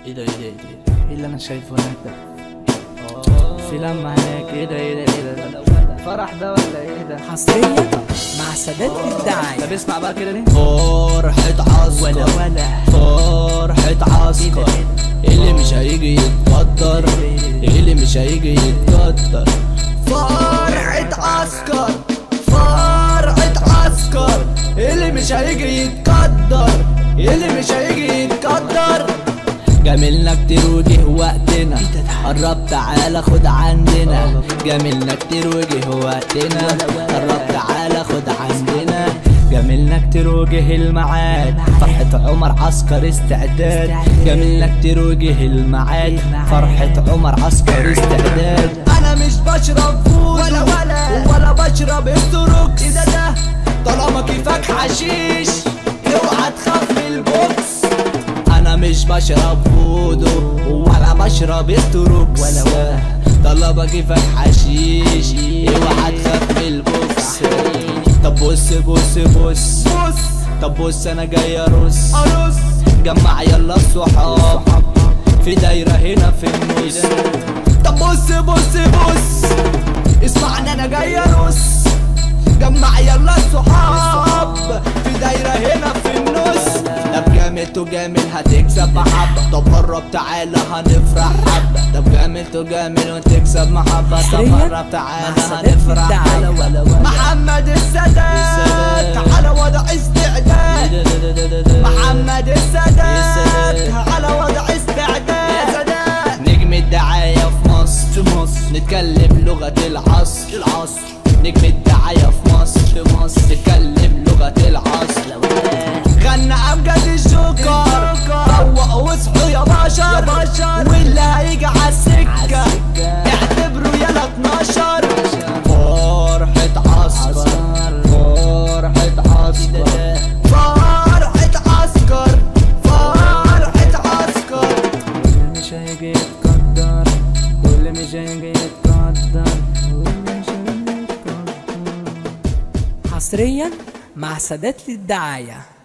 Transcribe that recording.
ايه ده ايه ده ايه ده ايه اللي انا شايفه هناك ده في لمة هناك ايه ده ايه ده ايه ده فرح ده ولا ايه ده حصريا مع سادات الدعاية طب اسمع بقى كده ليه فرحة عسكر ولا ولا فرحة عسكر اللي مش هيجي يتقدر اللي مش هيجي يتقدر فرحة عسكر فرحة عسكر اللي مش هيجي يتقدر اللي مش هيجي يتقدر جميلنا كتير وجه وقتنا قرب تعالى خد عندنا جميلنا كتير وجه وقتنا قرب تعالى خد عندنا جميلنا كتير وجه الميعاد فرحة عمر عسكر استعداد جميلنا كتير وجه الميعاد فرحة عمر عسكر استعداد انا مش بشرب فوز ولا ولا ولا بشرب استروكس ايه ده ده طالما كيفك حشيش اوعى تخاف من البوكس انا مش بشرب فودو ولا بشرب استروكس ولا ولا طلبة كيفك حشيش اوعى تخاف من البوكس طب بص بص بص بص طب بص انا جاي ارص ارص جمع يلا الصحاب في دايرة هنا في النص طب بص بص بص اسمعني انا جاي ارص جمع يلا الصحاب في دايرة هنا في النص طب جامد وجامل هتكسب محبة طب قرب تعالى هنفرح حبة طب جامد وجامل وتكسب محبة طب حصرياً قرب تعالى مع سادات هنفرح الدعاية. ولا ولا ولا محمد السادات على وضع استعداد محمد السادات على وضع استعداد يا سادات نجم الدعاية في مصر في مصر نتكلم لغة العصر العصر نجم الدعاية في مصر في مصر نتكلم لغة العصر غنى أمجد الجوكر روقوا واصحوا يا بشر يا بشر واللي هيجي عالسكة اعتبروا يلا 12 فرحة عسكر فرحة عسكر فرحة عسكر فرحة عسكر واللي مش هيجي يتقدر واللي مش هيجي يتقدر واللي مش هيجي يتقدر حصريا مع سادات الدعاية